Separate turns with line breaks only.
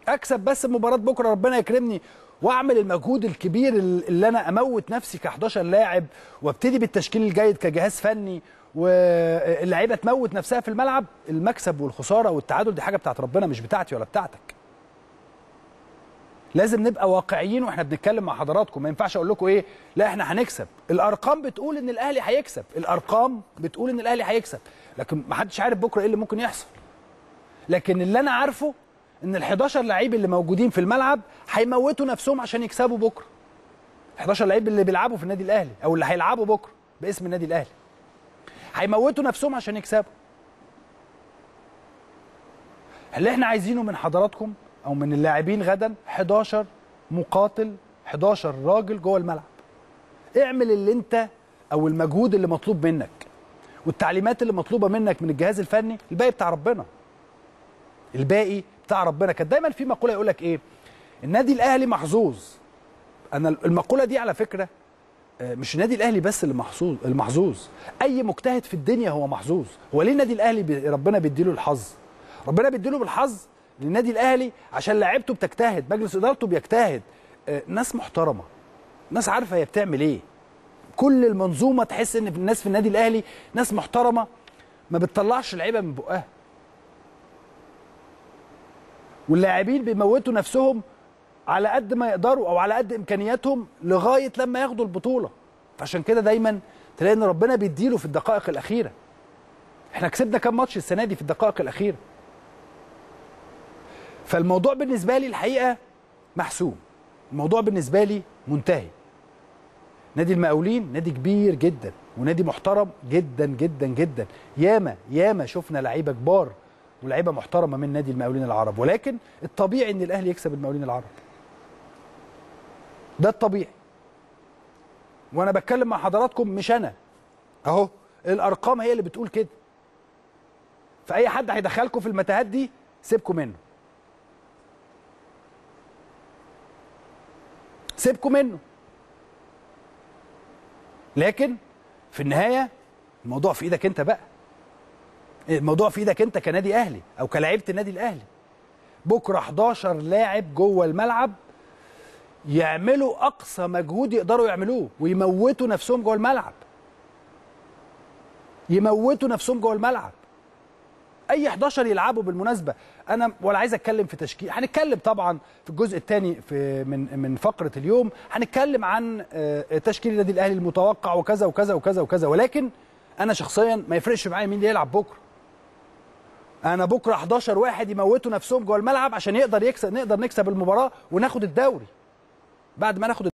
اكسب بس مباراه بكره ربنا يكرمني واعمل المجهود الكبير اللي انا اموت نفسي ك 11 لاعب وابتدي بالتشكيل الجيد كجهاز فني واللعيبه تموت نفسها في الملعب المكسب والخساره والتعادل دي حاجه بتاعت ربنا مش بتاعتي ولا بتاعتك لازم نبقى واقعيين واحنا بنتكلم مع حضراتكم ما ينفعش اقول لكم ايه لا احنا هنكسب الارقام بتقول ان الاهلي هيكسب الارقام بتقول ان الاهلي هيكسب لكن ما حدش عارف بكره ايه اللي ممكن يحصل لكن اللي انا عارفه ان ال11 لعيب اللي موجودين في الملعب هيموتوا نفسهم عشان يكسبوا بكره 11 لعيب اللي بيلعبوا في النادي الاهلي او اللي هيلعبوا بكره باسم النادي الاهلي هيموتوا نفسهم عشان يكسبوا اللي احنا عايزينه من حضراتكم او من اللاعبين غدا 11 مقاتل 11 راجل جوه الملعب اعمل اللي انت او المجهود اللي مطلوب منك والتعليمات اللي مطلوبه منك من الجهاز الفني الباقي بتاع ربنا الباقي بتاع ربنا كان دايما في مقوله يقول لك ايه النادي الاهلي محظوظ انا المقوله دي على فكره مش النادي الاهلي بس اللي محظوظ المحظوظ اي مجتهد في الدنيا هو محظوظ هو ليه النادي الاهلي بي ربنا بيديله الحظ ربنا بيديله بالحظ للنادي الاهلي عشان لعيبته بتجتهد مجلس ادارته بيجتهد ناس محترمه ناس عارفه هي بتعمل ايه كل المنظومه تحس ان الناس في النادي الاهلي ناس محترمه ما بتطلعش لعيبه من بقها واللاعبين بيموتوا نفسهم على قد ما يقدروا او على قد امكانياتهم لغايه لما ياخدوا البطوله فعشان كده دايما تلاقي ان ربنا بيديله في الدقائق الاخيره احنا كسبنا كام ماتش السنه دي في الدقائق الاخيره فالموضوع بالنسبه لي الحقيقه محسوم الموضوع بالنسبه لي منتهي نادي المقاولين نادي كبير جدا ونادي محترم جدا جدا جدا ياما ياما شفنا لعيبه كبار ولاعيبه محترمه من نادي المقاولين العرب ولكن الطبيعي ان الاهلي يكسب المقاولين العرب ده الطبيعي وانا بتكلم مع حضراتكم مش انا اهو الارقام هي اللي بتقول كده فاي حد هيدخلكم في المتاهات دي سيبكم منه سيبكم منه لكن في النهايه الموضوع في ايدك انت بقى الموضوع في ايدك انت كنادي اهلي او كلاعيبه النادي الاهلي بكره 11 لاعب جوه الملعب يعملوا اقصى مجهود يقدروا يعملوه ويموتوا نفسهم جوه الملعب يموتوا نفسهم جوه الملعب اي 11 يلعبوا بالمناسبه انا ولا عايز اتكلم في تشكيل هنتكلم طبعا في الجزء الثاني في من من فقره اليوم هنتكلم عن تشكيل النادي الاهلي المتوقع وكذا وكذا وكذا وكذا ولكن انا شخصيا ما يفرقش معايا مين اللي يلعب بكره انا بكره 11 واحد يموتوا نفسهم جوه الملعب عشان يقدر يكسب نقدر نكسب المباراه وناخد الدوري بعد ما ناخد